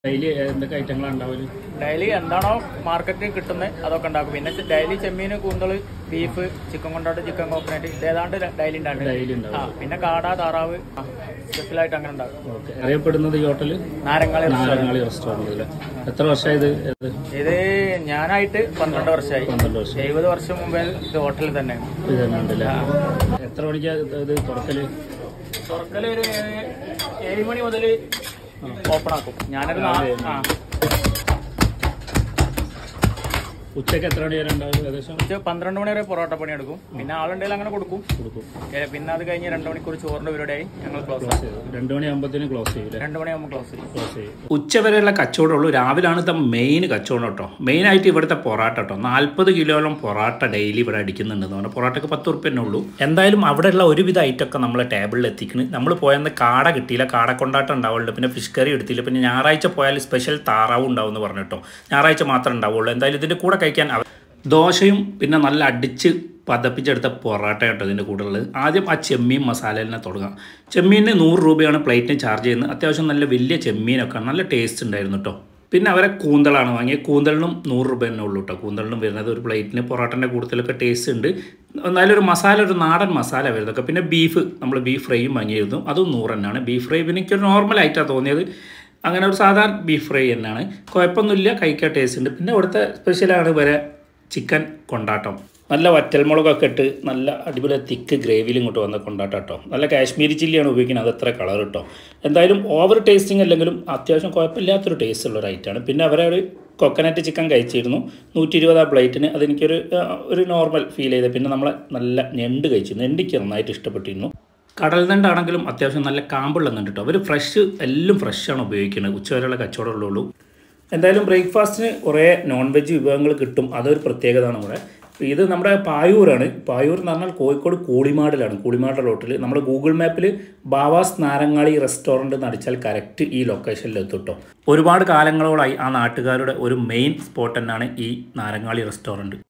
daily എന്തൊക്കെ ഐറ്റങ്ങളാണ് ഉണ്ടാവല് daily എന്താണോ മാർക്കറ്റിൽ കിട്ടുന്നത് അതൊക്കെ ഉണ്ടാക്കും പിന്നെ ഡെയിലി ചെമ്മീൻ കൂന്തള് ബീഫ് ചിക്കൻ കൊണ്ടാട്ട് ചിക്കൻ കോക്കനട്ട് ഇത് ഏതാണ്ട് ഡെയിലി ഉണ്ടാകും ഡെയിലി ആ ഉണ്ടാവും പിന്നെ കാട താറാവ് സ്പെഷ്യലായിട്ട് അങ്ങനെ ഉണ്ടാകും ഓക്കെ അറിയപ്പെടുന്നത് ഈ ഹോട്ടല് നാരങ്ങളി നാരങ്ങാളി റെസ്റ്റോറൻറ്റ് അല്ലേ എത്ര വർഷമായത് ഇത് ഇത് ഞാനായിട്ട് പന്ത്രണ്ട് വർഷമായി പന്ത്രണ്ട് വർഷം എഴുപത് വർഷം മുമ്പേ ഇത് ഹോട്ടലിൽ തന്നെ ഇത് തന്നെ ഉണ്ടല്ലേ എത്ര മണിക്കാ ഇത് തുറക്കല് തുറക്കല് ഒരു ഏഴ് ഏഴ് മണി മുതൽ ഓപ്പൺ ആക്കും ഞാനൊരു നാ- ആ ഉച്ചയ്ക്ക് എത്ര മണി വരെ ഉണ്ടാവും ഏകദേശം ഉച്ച പന്ത്രണ്ട് മണി വരെ പൊറോട്ട പണി എടുക്കും പിന്നെ ആളുണ്ടെങ്കിൽ അങ്ങനെ കൊടുക്കും കൊടുക്കും ഏ, പിന്നെ അത് കഴിഞ്ഞ് രണ്ട് മണിക്കൂർ ചോറിന്റെ പരിപാടിയായി ഞങ്ങൾ ക്ലോസ് ക്ലോസ് ചെയ്തു രണ്ട് മണിയാകുമ്പോഴത്തേനും ക്ലോസ് ചെയ്യൂലേ രണ്ട് മണിയാകുമ്പോൾ ക്ലോസ് ചെയ്യും ക്ലോസ് ചെയ്യും ഉച്ചവരെയുള്ള കച്ചവടമുള്ളൂ രാവിലാണ് ഇത്തെ മെയിൻ കച്ചവടം കേട്ടോ മെയിനായിട്ട് ഇവിടുത്തെ പൊറാട്ട കേട്ടോ നാൽപ്പത് കിലോയോളം പൊറാട്ട ഡെയിലി ഇവിടെ അടിക്കുന്നുണ്ടെന്ന് പറഞ്ഞാൽ പൊറാട്ടയ്ക്ക് പത്ത് ഉറുപ്പ്യ തന്നെ ഉള്ളൂ എന്തായാലും അവിടെയുള്ള ഒരുവിധ ഐറ്റമൊക്കെ നമ്മളെ ടേബിളിൽ എത്തിക്കുന്നു നമ്മൾ പോയെന്ന് കാട കിട്ടിയില്ല കാട കൊണ്ടാട്ടം ഉണ്ടാവുള്ളൂ പിന്നെ ഫിഷ് കറി എടുത്തില്ല പിന്നെ ഞായറാഴ്ച പോയാൽ സ്പെഷ്യൽ താറാവും ഉണ്ടാവും എന്ന് പറഞ്ഞു കേട്ടോ ഞായറാഴ്ച മാത്രമേ ഉണ്ടാവുള്ളൂ എന്തായാലും ഇതിൻ്റെ കൂടെ കഴിക്കാൻ അവ- ദോശയും പിന്നെ നല്ല അടിച്ച് പതപ്പിച്ചെടുത്ത പൊറാട്ട കേട്ടോ ഇതിൻ്റെ കൂടെ ഉള്ളത് ആദ്യം ആ ചെമ്മീൻ മസാലയിൽ തന്നെ തുടങ്ങാം ചെമ്മീനിന് നൂറ് രൂപയാണ് പ്ലേറ്റിന് ചാർജ് ചെയ്യുന്നത് അത്യാവശ്യം നല്ല വലിയ ചെമ്മീനൊക്കെ നല്ല ടേസ്റ്റ് ഉണ്ടായിരുന്നു കേട്ടോ പിന്നെ അവരെ കൂന്തളാണ് വാങ്ങിയത് കൂന്തളിനും നൂറ് രൂപ തന്നെ ഉള്ളൂ കേട്ടോ കൂന്തളിനും വരുന്നത് ഒരു പ്ലേറ്റിന് പൊറോട്ടൻ്റെ കൂടുതലൊക്കെ ടേസ്റ്റ് ഉണ്ട് എന്നാലും ഒരു മസാല ഒരു നാടൻ മസാല വരുന്നതൊക്കെ പിന്നെ ബീഫ് നമ്മൾ ബീഫ് ഫ്രൈയും വാങ്ങിയിരുന്നു അതും നൂറ് തന്നെയാണ് ബീഫ് ഫ്രൈ പിന്നെ എനിക്കൊരു നോർമൽ ആയിട്ടാണ് തോന്നിയത് അങ്ങനെ ഒരു സാധാരണ ബീഫ് ഫ്രൈ തന്നെയാണ് കുഴപ്പമൊന്നുമില്ല കഴിക്കാൻ ടേസ്റ്റ് ഉണ്ട് പിന്നെ ഇവിടുത്തെ സ്പെഷ്യലാണ് വരെ ചിക്കൻ കൊണ്ടാട്ടം നല്ല വറ്റൽമുളകൊക്കെ ഇട്ട് നല്ല അടിപൊളി തിക്ക് ഗ്രേവിയിൽ ഇങ്ങോട്ട് വന്ന കൊണ്ടാട്ടം കേട്ടോ നല്ല കാശ്മീരി ചില്ലിയാണ് ഉപയോഗിക്കുന്നത് അത് എത്ര കളർ കേട്ടോ എന്തായാലും ഓവർ ടേസ്റ്റിംഗ് അല്ലെങ്കിലും അത്യാവശ്യം കുഴപ്പമില്ലാത്തൊരു ടേസ്റ്റ് ഉള്ള ഒരു ഐറ്റമാണ് പിന്നെ അവരെ ഒരു കൊക്കനറ്റ് ചിക്കൻ കഴിച്ചിരുന്നു നൂറ്റി ഇരുപത് ആ പ്ലേറ്റിന് അതെനിക്കൊരു ആ, ഒരു നോർമൽ ഫീൽ ചെയ്ത് പിന്നെ നമ്മളെ നല്ല ഞണ്ട് കഴിച്ചിരുന്നു ഞണ്ടിക്ക് നന്നായിട്ട് ഇഷ്ടപ്പെട്ടിരുന്നു കടൽ നണ്ടാണെങ്കിലും അത്യാവശ്യം നല്ല കാമ്പുള്ള നണ്ട് കേട്ടോ അവർ ഫ്രഷ് എല്ലാം ഫ്രഷാണ് ഉപയോഗിക്കുന്നത് ഉച്ചവരെയുള്ള കച്ചവടമുള്ളൂ എന്തായാലും ബ്രേക്ക്ഫാസ്റ്റിന് കുറേ നോൺ വെജ് വിഭവങ്ങൾ കിട്ടും അതൊരു പ്രത്യേകതയാണ് ഇവിടെ അപ്പോൾ ഇത് നമ്മുടെ പായൂരാണ് പായൂർ എന്ന് പറഞ്ഞാൽ കോഴിക്കോട് കൂളിമാടിലാണ് കൂളിമാട് റോട്ടിൽ നമ്മുടെ ഗൂഗിൾ മാപ്പിൽ ബാവാസ് നാരങ്ങാളി റെസ്റ്റോറൻറ്റ് എന്ന് അടിച്ചാൽ കറക്റ്റ് ഈ ലൊക്കേഷനിൽ എത്തും കേട്ടോ ഒരുപാട് കാലങ്ങളോളായി ആ നാട്ടുകാരുടെ ഒരു മെയിൻ സ്പോട്ട് തന്നെയാണ് ഈ നാരങ്ങാളി റെസ്റ്റോറൻറ്റ്